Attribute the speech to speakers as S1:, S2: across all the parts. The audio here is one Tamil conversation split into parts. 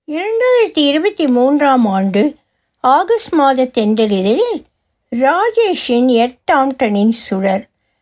S1: இரண்டாயிரத்தி இருபத்தி மூன்றாம் ஆண்டு ஆகஸ்ட் மாத தென்றலிதழில் ராஜேஷின் எர்த்தாம்டனின் சுடர்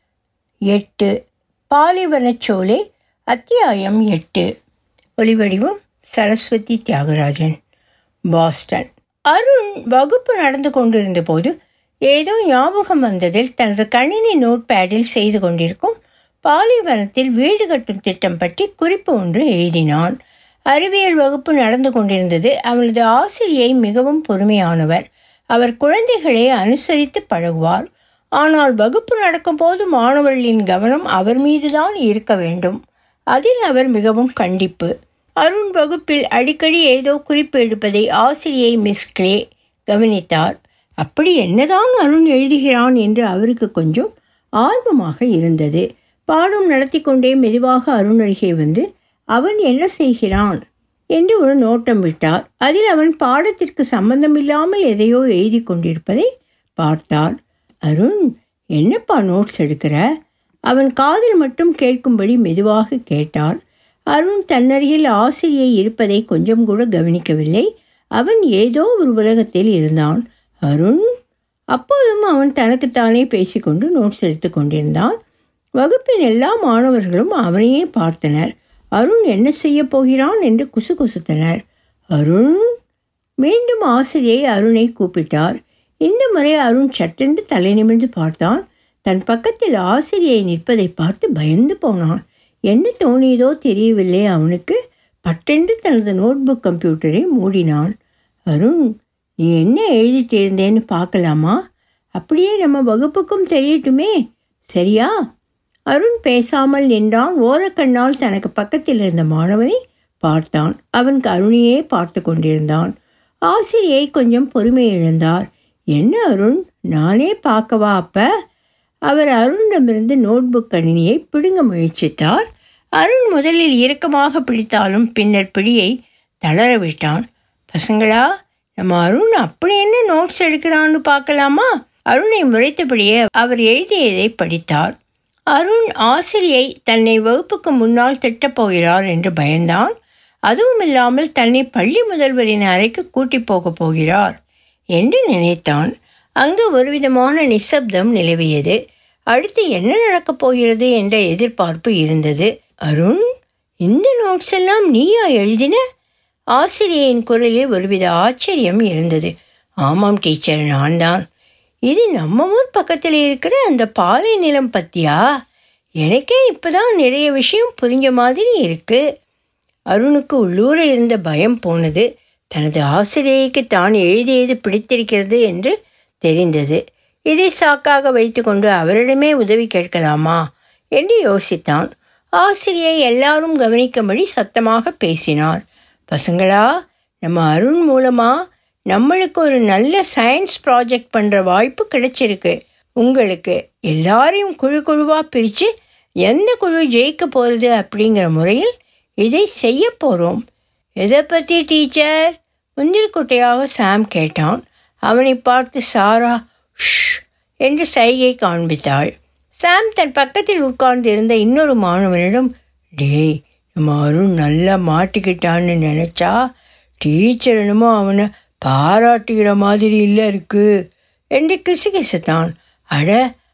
S1: எட்டு பாலைவனச்சோலை அத்தியாயம் எட்டு ஒலிவடிவம் சரஸ்வதி தியாகராஜன் பாஸ்டன் அருண் வகுப்பு நடந்து கொண்டிருந்த போது ஏதோ ஞாபகம் வந்ததில் தனது கணினி நோட் பேடில் செய்து கொண்டிருக்கும் பாலைவனத்தில் வீடு கட்டும் திட்டம் பற்றி குறிப்பு ஒன்று எழுதினான் அறிவியல் வகுப்பு நடந்து கொண்டிருந்தது அவனது ஆசிரியை மிகவும் பொறுமையானவர் அவர் குழந்தைகளை அனுசரித்து பழகுவார் ஆனால் வகுப்பு நடக்கும்போது மாணவர்களின் கவனம் அவர் மீதுதான் இருக்க வேண்டும் அதில் அவர் மிகவும் கண்டிப்பு அருண் வகுப்பில் அடிக்கடி ஏதோ குறிப்பு எடுப்பதை ஆசிரியை மிஸ் கிளே கவனித்தார் அப்படி என்னதான் அருண் எழுதுகிறான் என்று அவருக்கு கொஞ்சம் ஆர்வமாக இருந்தது பாடம் நடத்தி கொண்டே மெதுவாக அருண் அருகே வந்து அவன் என்ன செய்கிறான் என்று ஒரு நோட்டம் விட்டார் அதில் அவன் பாடத்திற்கு சம்பந்தமில்லாமல் எதையோ எழுதி கொண்டிருப்பதை பார்த்தார் அருண் என்னப்பா நோட்ஸ் எடுக்கிற அவன் காதில் மட்டும் கேட்கும்படி மெதுவாக கேட்டார் அருண் தன்னருகில் ஆசிரியை இருப்பதை கொஞ்சம் கூட கவனிக்கவில்லை அவன் ஏதோ ஒரு உலகத்தில் இருந்தான் அருண் அப்போதும் அவன் தனக்குத்தானே பேசிக்கொண்டு நோட்ஸ் எடுத்து கொண்டிருந்தான் வகுப்பின் எல்லா மாணவர்களும் அவனையே பார்த்தனர் அருண் என்ன செய்ய போகிறான் என்று குசுகுசுத்தனர் அருண் மீண்டும் ஆசிரியை அருணை கூப்பிட்டார் இந்த முறை அருண் சட்டென்று தலை நிமிர்ந்து பார்த்தான் தன் பக்கத்தில் ஆசிரியை நிற்பதை பார்த்து பயந்து போனான் என்ன தோணியதோ தெரியவில்லை அவனுக்கு பட்டென்று தனது நோட்புக் கம்ப்யூட்டரை மூடினான் அருண் நீ என்ன எழுதிட்டு இருந்தேன்னு பார்க்கலாமா அப்படியே நம்ம வகுப்புக்கும் தெரியட்டுமே சரியா அருண் பேசாமல் நின்றான் ஓரக்கண்ணால் தனக்கு பக்கத்தில் இருந்த மாணவனை பார்த்தான் அவன் அருணையே பார்த்து கொண்டிருந்தான் ஆசிரியை கொஞ்சம் பொறுமை இழந்தார் என்ன அருண் நானே பார்க்கவா அப்ப அவர் அருணிடமிருந்து நோட்புக் கணினியை பிடுங்க முயற்சித்தார் அருண் முதலில் இறுக்கமாக பிடித்தாலும் பின்னர் பிடியை தளர விட்டான் பசங்களா நம்ம அருண் அப்படி என்ன நோட்ஸ் எடுக்கிறான்னு பார்க்கலாமா அருணை முறைத்தபடியே அவர் எழுதியதை படித்தார் அருண் ஆசிரியை தன்னை வகுப்புக்கு முன்னால் திட்டப் போகிறார் என்று பயந்தான் அதுவும் இல்லாமல் தன்னை பள்ளி முதல்வரின் அறைக்கு கூட்டி போகப் போகிறார் என்று நினைத்தான் அங்கு ஒருவிதமான நிசப்தம் நிலவியது அடுத்து என்ன நடக்கப் போகிறது என்ற எதிர்பார்ப்பு இருந்தது அருண் இந்த நோட்ஸ் எல்லாம் நீயா எழுதின ஆசிரியையின் குரலில் ஒருவித ஆச்சரியம் இருந்தது ஆமாம் டீச்சர் நான் தான் இது நம்ம ஊர் பக்கத்தில் இருக்கிற அந்த பாலை நிலம் பற்றியா எனக்கே இப்போதான் நிறைய விஷயம் புரிஞ்ச மாதிரி இருக்கு அருணுக்கு உள்ளூர இருந்த பயம் போனது தனது ஆசிரியைக்கு தான் எழுதியது பிடித்திருக்கிறது என்று தெரிந்தது இதை சாக்காக வைத்துக்கொண்டு அவரிடமே உதவி கேட்கலாமா என்று யோசித்தான் ஆசிரியை எல்லாரும் கவனிக்கும்படி சத்தமாக பேசினார் பசங்களா நம்ம அருண் மூலமாக நம்மளுக்கு ஒரு நல்ல சயின்ஸ் ப்ராஜெக்ட் பண்ணுற வாய்ப்பு கிடைச்சிருக்கு உங்களுக்கு எல்லாரையும் குழு குழுவாக பிரித்து எந்த குழு ஜெயிக்க போகிறது அப்படிங்கிற முறையில் இதை செய்ய போகிறோம் எதை பற்றி டீச்சர் முந்திரிக்குட்டையாக சாம் கேட்டான் அவனை பார்த்து சாரா ஷ் என்று சைகை காண்பித்தாள் சாம் தன் பக்கத்தில் உட்கார்ந்து இருந்த இன்னொரு மாணவனிடம் டேய் நம்ம அருண் நல்லா மாட்டிக்கிட்டான்னு நினச்சா டீச்சர் என்னமோ அவனை பாராட்டுகிற மாதிரி இல்லை இருக்கு என்று கிசுகிசுத்தான் அட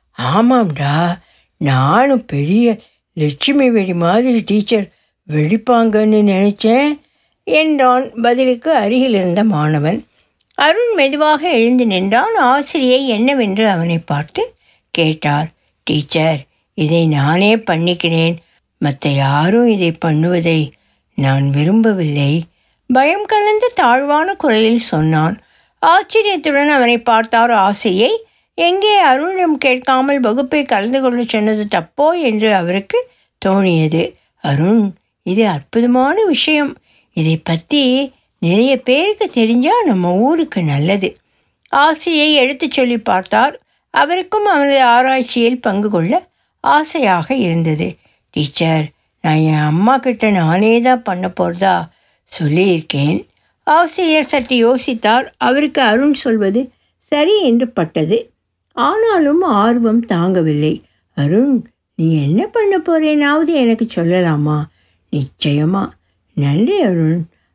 S1: ஆமாம்டா நானும் பெரிய லட்சுமி வெடி மாதிரி டீச்சர் வெடிப்பாங்கன்னு நினச்சேன் என்றான் பதிலுக்கு அருகில் இருந்த மாணவன் அருண் மெதுவாக எழுந்து நின்றான் ஆசிரியை என்னவென்று அவனை பார்த்து கேட்டார் டீச்சர் இதை நானே பண்ணிக்கிறேன் மற்ற யாரும் இதை பண்ணுவதை நான் விரும்பவில்லை பயம் கலந்த தாழ்வான குரலில் சொன்னான் ஆச்சரியத்துடன் அவனை பார்த்தார் ஆசையை எங்கே அருணிடம் கேட்காமல் வகுப்பை கலந்து கொள்ள சொன்னது தப்போ என்று அவருக்கு தோணியது அருண் இது அற்புதமான விஷயம் இதை பற்றி நிறைய பேருக்கு தெரிஞ்சால் நம்ம ஊருக்கு நல்லது ஆசையை எடுத்து சொல்லி பார்த்தார் அவருக்கும் அவனது ஆராய்ச்சியில் பங்கு கொள்ள ஆசையாக இருந்தது டீச்சர் நான் என் அம்மா கிட்ட நானே தான் பண்ண போகிறதா சொல்லியிருக்கேன் ஆசிரியர் சற்று யோசித்தார் அவருக்கு அருண் சொல்வது சரி என்று பட்டது ஆனாலும் ஆர்வம் தாங்கவில்லை அருண் நீ என்ன பண்ண போறேனாவது எனக்கு சொல்லலாமா நிச்சயமா நன்றி அருண்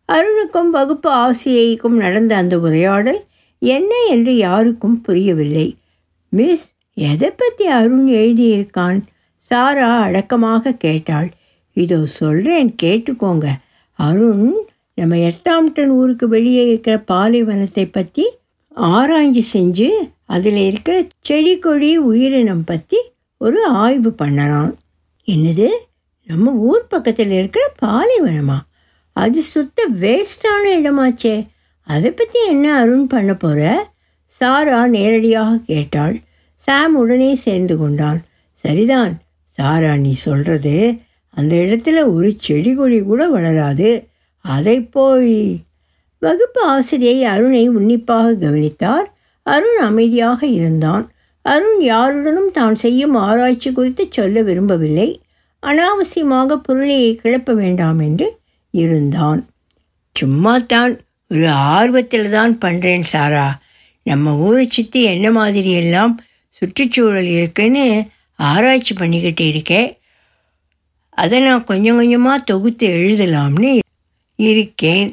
S1: அருணுக்கும் வகுப்பு ஆசிரியைக்கும் நடந்த அந்த உரையாடல் என்ன என்று யாருக்கும் புரியவில்லை மிஸ் எதை பற்றி அருண் எழுதியிருக்கான் சாரா அடக்கமாக கேட்டாள் இதோ சொல்கிறேன் கேட்டுக்கோங்க அருண் நம்ம எர்த்தாம்டன் ஊருக்கு வெளியே இருக்கிற பாலைவனத்தை பற்றி ஆராய்ச்சி செஞ்சு அதில் இருக்கிற செடி கொடி உயிரினம் பற்றி ஒரு ஆய்வு பண்ணலாம் என்னது நம்ம ஊர் பக்கத்தில் இருக்கிற பாலைவனமா அது சுத்த வேஸ்டான இடமாச்சே அதை பற்றி என்ன அருண் பண்ண போகிற சாரா நேரடியாக கேட்டாள் சாம் உடனே சேர்ந்து கொண்டான் சரிதான் சாரா நீ சொல்கிறது அந்த இடத்துல ஒரு செடி கொடி கூட வளராது அதை போய் வகுப்பு ஆசிரியை அருணை உன்னிப்பாக கவனித்தார் அருண் அமைதியாக இருந்தான் அருண் யாருடனும் தான் செய்யும் ஆராய்ச்சி குறித்து சொல்ல விரும்பவில்லை அனாவசியமாக பொருளையை கிளப்ப வேண்டாம் என்று இருந்தான் சும்மா தான் ஒரு ஆர்வத்தில் தான் பண்ணுறேன் சாரா நம்ம ஊரை சுற்றி என்ன மாதிரி எல்லாம் சுற்றுச்சூழல் இருக்குன்னு ஆராய்ச்சி பண்ணிக்கிட்டு இருக்கேன் அதை நான் கொஞ்சம் கொஞ்சமாக தொகுத்து எழுதலாம்னு இருக்கேன்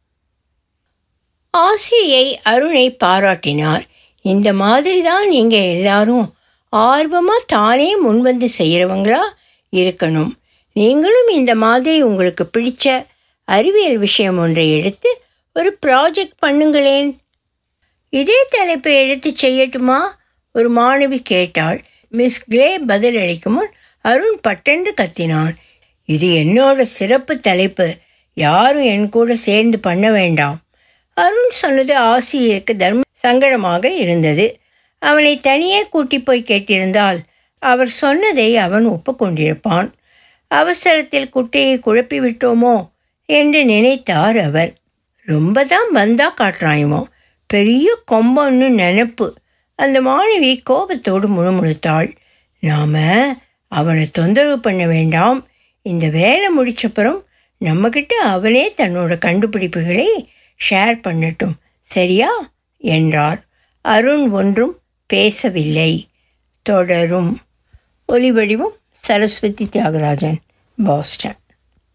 S1: ஆசிரியை அருணை பாராட்டினார் இந்த மாதிரி தான் நீங்கள் எல்லாரும் ஆர்வமாக தானே முன்வந்து செய்கிறவங்களா இருக்கணும் நீங்களும் இந்த மாதிரி உங்களுக்கு பிடிச்ச அறிவியல் விஷயம் ஒன்றை எடுத்து ஒரு ப்ராஜெக்ட் பண்ணுங்களேன் இதே தலைப்பை எடுத்து செய்யட்டுமா ஒரு மாணவி கேட்டாள் மிஸ் கிளே பதிலளிக்கும் முன் அருண் பட்டென்று கத்தினான் இது என்னோட சிறப்பு தலைப்பு யாரும் என் கூட சேர்ந்து பண்ண வேண்டாம் அருண் சொன்னது ஆசிரியருக்கு தர்ம சங்கடமாக இருந்தது அவனை தனியே கூட்டி போய் கேட்டிருந்தால் அவர் சொன்னதை அவன் ஒப்புக்கொண்டிருப்பான் அவசரத்தில் குட்டையை குழப்பி விட்டோமோ என்று நினைத்தார் அவர் ரொம்ப தான் வந்தா காட்டுறாயுமோ பெரிய கொம்பன்னு நினப்பு அந்த மாணவி கோபத்தோடு முணுமுணுத்தாள் நாம் அவனை தொந்தரவு பண்ண வேண்டாம் இந்த வேலை முடிச்சப்புறம் நம்மக்கிட்ட அவனே தன்னோட கண்டுபிடிப்புகளை ஷேர் பண்ணட்டும் சரியா என்றார் அருண் ஒன்றும் பேசவில்லை தொடரும் ஒலிவடிவம் சரஸ்வதி தியாகராஜன் பாஸ்டன்